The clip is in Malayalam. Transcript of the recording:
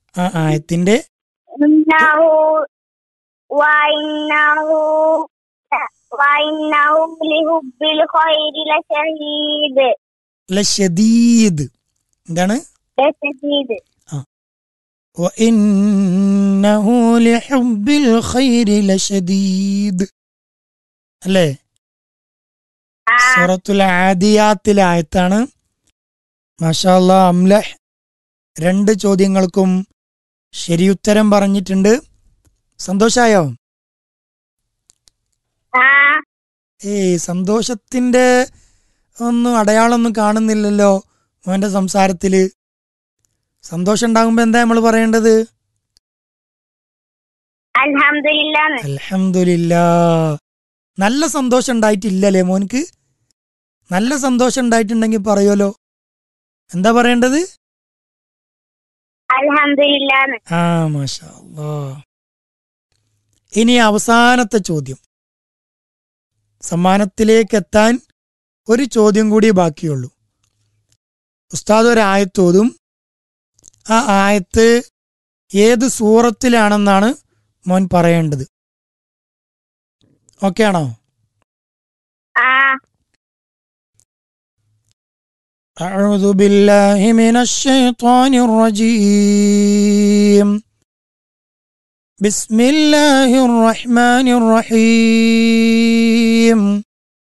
ആ ആയത്തിന്റെ إنه وإنه وإنه لحب الخير لشديد ലഷദീദ് എന്താണ് لشديد وإنه لحب الخير لشديد അല്ലേ آه സൂറത്തുൽ ആദിയാത്തിലെ ആയത്താണ് മാഷാ അല്ലാ അംലഹ് രണ്ട് ചോദ്യങ്ങൾക്കും ശരിയുത്തരം പറഞ്ഞിട്ടുണ്ട് സന്തോഷായോ آه ഏയ് സന്തോഷത്തിന്റെ ഒന്നും അടയാളമൊന്നും കാണുന്നില്ലല്ലോ മോന്റെ സംസാരത്തില് സന്തോഷം ഉണ്ടാകുമ്പോ എന്താ നമ്മൾ പറയേണ്ടത് الحمد لله അൽഹംദുലില്ലാ നല്ല സന്തോഷം ഉണ്ടായിട്ടില്ലല്ലേ മോൻക്ക് നല്ല സന്തോഷം ഉണ്ടായിട്ടുണ്ടെങ്കിൽ പറയുമല്ലോ എന്താ പറയേണ്ടത് الحمد لله ആ മാഷാ അല്ലാ. ഇനി അവസാനത്തെ ചോദ്യം സമ്മാനത്തിലേക്ക് എത്താൻ ഒരു ചോദ്യം കൂടി ബാക്കിയുള്ളൂ ഉസ്താദ് ഒരു ആയത്തോതും ആ ആയത്ത് ഏത് സൂറത്തിലാണെന്നാണ് മോൻ പറയേണ്ടത് ഓക്കെ ആണോ آه أعوذ بالله من الشيطان الرجيم بسم الله الرحمن الرحيم